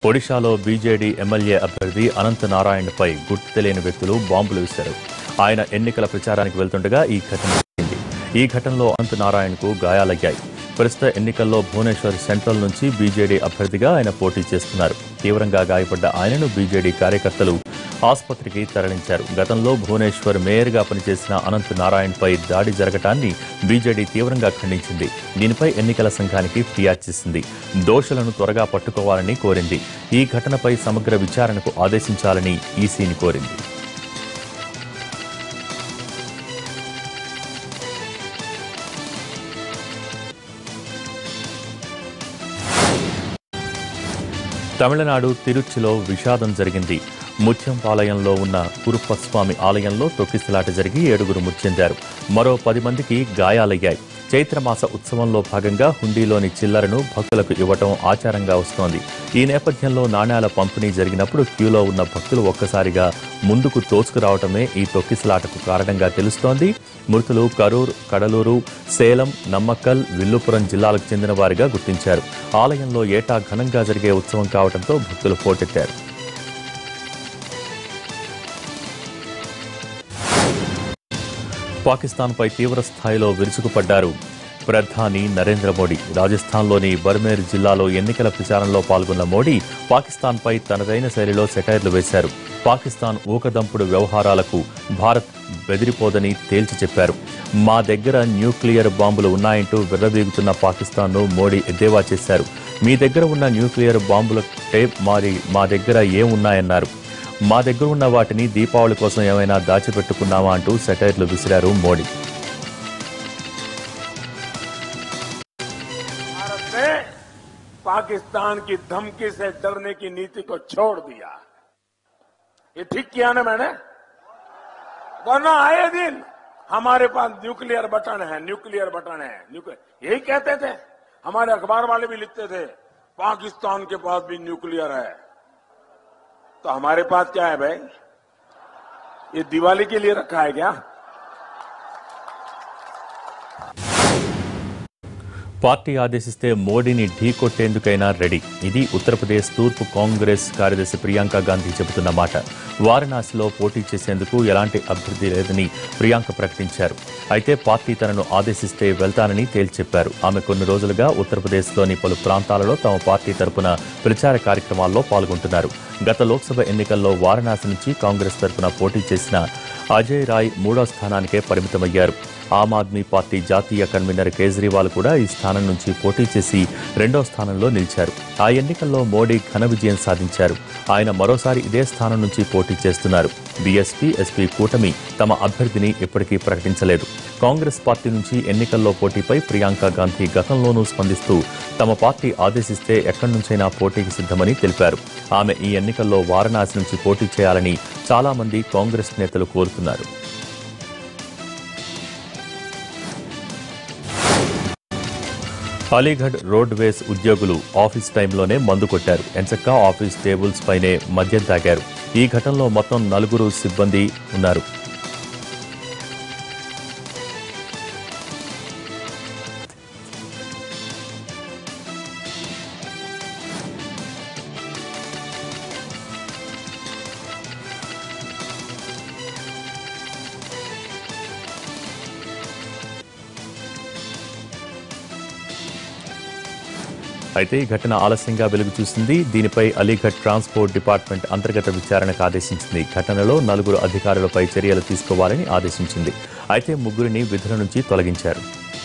ఒడిశాలో BJD MLA అభ్యర్థి అనంత్ నారాయణపై గుర్తు తెలియని వ్యక్తులు బాంబులు విసిరారు ఆయన ఎన్నికల ప్రచారానికి వెళ్తుండగా ఈ ఘటన జరిగింది ఈ ఘటనలో అనంత్ నారాయణకు గాయాలయ్యాయి ప్రస్తుత ఎన్నికల్లో భువనేశ్వర్ సెంట్రల్ నుంచి బీజేడీ అభ్యర్థిగా ఆయన పోటీ చేస్తున్నారు తీవ్రంగా గాయపడ్డ ఆయనను బీజేడీ కార్యకర్తలు ఆసుపత్రికి తరలించారు గతంలో భువనేశ్వర్ మేయర్గా పనిచేసిన అనంత్ నారాయణపై దాడి జరగటాన్ని బీజేడీ తీవ్రంగా ఖండించింది దీనిపై ఎన్నికల సంఘానికి ఫిర్యాదు చేసింది దోషులను త్వరగా పట్టుకోవాలని కోరింది ఈ ఘటనపై సమగ్ర విచారణకు ఆదేశించాలని ఈసీని కోరింది తమిళనాడు తిరుచిలో విషాదం జరిగింది ముత్యంపాలయంలో ఉన్న కురుప్పస్వామి ఆలయంలో తొక్కిసలాట జరిగి ఏడుగురు మృతి చెందారు మరో పది మందికి గాయాలయ్యాయి చైత్రమాస ఉత్సవంలో భాగంగా హుండీలోని చిల్లరను భక్తులకు ఇవ్వటం ఆచారంగా వస్తోంది ఈ నేపథ్యంలో నాణ్యాల పంపిణీ జరిగినప్పుడు క్యూలో ఉన్న భక్తులు ఒక్కసారిగా ముందుకు తోచుకురావటమే ఈ తొక్కిసలాటకు కారణంగా తెలుస్తోంది మృతులు కరూర్ కడలూరు సేలం నమ్మక్కల్ విల్లుపురం జిల్లాలకు చెందిన వారిగా గుర్తించారు ఆలయంలో ఏటా ఘనంగా జరిగే ఉత్సవం కావడంతో భక్తులు పోటెత్తారు పాకిస్తాన్పై తీవ్ర స్థాయిలో విరుచుకుపడ్డారు ప్రధాని నరేంద్ర మోడీ రాజస్థాన్లోని బర్మేర్ జిల్లాలో ఎన్నికల ప్రచారంలో పాల్గొన్న మోడీ పాకిస్తాన్పై తనదైన శైలిలో సెటైర్లు వేశారు పాకిస్తాన్ ఊకదంపుడు వ్యవహారాలకు భారత్ బెదిరిపోదని తేల్చి చెప్పారు మా దగ్గర న్యూక్లియర్ బాంబులు ఉన్నాయంటూ విర్రవీగుతున్న పాకిస్తాన్ను మోడీ ఎద్దేవా చేశారు మీ దగ్గర ఉన్న న్యూక్లియర్ బాంబుల టేప్ మారి మా దగ్గర ఏమున్నాయన్నారు మా దగ్గర ఉన్న వాటిని దీపావళి కోసం ఏమైనా దాచిపెట్టుకున్నామా అంటూ సెటైర్లు విసిరారు మోడీ भारत ने पाकिस्तान की धमकी से डरने की नीति को छोड़ दिया ये ठीक किया ना मैंने वरना आए दिन हमारे पास न्यूक्लियर बटन है न्यूक्लियर बटन है न्यूक्लियर यही कहते थे हमारे अखबार वाले भी लिखते थे पाकिस्तान के पास भी न्यूक्लियर है तो हमारे पास क्या है भाई ये दिवाली के लिए रखा है क्या పార్టీ ఆదేశిస్తే మోడీని ఢీకొట్టేందుకైనా రెడీ ఇది ఉత్తరప్రదేశ్ తూర్పు కాంగ్రెస్ కార్యదర్శి ప్రియాంక గాంధీ చెబుతున్న మాట వారణాసిలో పోటీ చేసేందుకు ఎలాంటి అభ్యర్థి లేదని ప్రియాంక ప్రకటించారు అయితే పార్టీ తనను ఆదేశిస్తే వెళ్తానని తేల్చెప్పారు ఆమె కొన్ని రోజులుగా ఉత్తరప్రదేశ్లోని పలు ప్రాంతాలలో తమ పార్టీ తరపున ప్రచార కార్యక్రమాల్లో పాల్గొంటున్నారు గత లోక్సభ ఎన్నికల్లో వారణాసి నుంచి కాంగ్రెస్ తరపున పోటీ చేసిన అజయ్ రాయ్ మూడో స్థానానికే పరిమితమయ్యారు ఆమ్ ఆద్మీ పార్టీ జాతీయ కన్వీనర్ కేజ్రీవాల్ కూడా ఈ స్థానం నుంచి పోటీ చేసి రెండో స్థానంలో నిలిచారు ఆ ఎన్నికల్లో మోడీ ఘన విజయం సాధించారు ఆయన మరోసారి ఇదే స్థానం నుంచి పోటీ చేస్తున్నారు బీఎస్పీ ఎస్పీ కూటమి తమ అభ్యర్థిని ఇప్పటికీ ప్రకటించలేదు కాంగ్రెస్ పార్టీ నుంచి ఎన్నికల్లో పోటీపై ప్రియాంక గాంధీ గతంలోనూ స్పందిస్తూ తమ పార్టీ ఆదేశిస్తే ఎక్కడి నుంచైనా పోటీకి సిద్ధమని తెలిపారు ఆమె ఈ ఎన్నికల్లో వారణాసి నుంచి పోటీ చేయాలని చాలా మంది కాంగ్రెస్ నేతలు కోరుతున్నారు అలీగఢ్ రోడ్వేస్ ఉద్యోగులు ఆఫీస్ టైంలోనే మందు కొట్టారు ఎంచక్క ఆఫీస్ టేబుల్స్ పైనే మద్యం తాగారు ఈ ఘటనలో మొత్తం నలుగురు సిబ్బంది ఉన్నారు అయితే ఈ ఘటన ఆలస్యంగా వెలుగు చూసింది దీనిపై అలీగఢ్ ట్రాన్స్పోర్ట్ డిపార్ట్మెంట్ అంతర్గత విచారణకు ఆదేశించింది ఘటనలో నలుగురు అధికారులపై చర్యలు తీసుకోవాలని ఆదేశించింది అయితే ముగ్గురిని విధుల నుంచి తొలగించారు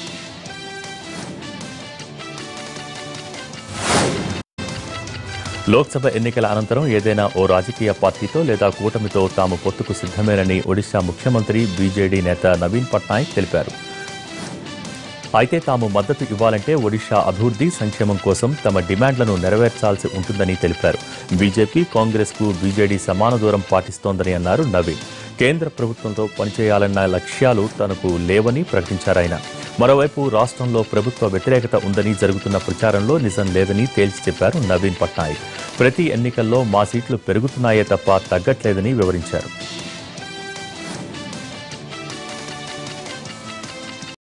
లోక్సభ ఎన్నికల అనంతరం ఏదైనా ఓ రాజకీయ పార్టీతో లేదా కూటమితో తాము పొత్తుకు సిద్ధమేనని ఒడిశా ముఖ్యమంత్రి బీజేడీ నేత నవీన్ పట్నాయక్ తెలిపారు అయితే తాము మద్దతు ఇవ్వాలంటే ఒడిషా అభివృద్ధి సంక్షేమం కోసం తమ డిమాండ్లను నెరవేర్చాల్సి ఉంటుందని తెలిపారు బీజేపీ కాంగ్రెస్ కు బీజేడీ సమాన దూరం పాటిస్తోందని అన్నారు నవీన్ కేంద్ర ప్రభుత్వంతో పనిచేయాలన్న లక్ష్యాలు తనకు లేవని ప్రకటించారాయన మరోవైపు రాష్ట్రంలో ప్రభుత్వ వ్యతిరేకత ఉందని జరుగుతున్న ప్రచారంలో నిజం లేదని తేల్చి చెప్పారు నవీన్ పట్నాయక్ ప్రతి ఎన్నికల్లో మా సీట్లు పెరుగుతున్నాయే తప్ప తగ్గట్లేదని వివరించారు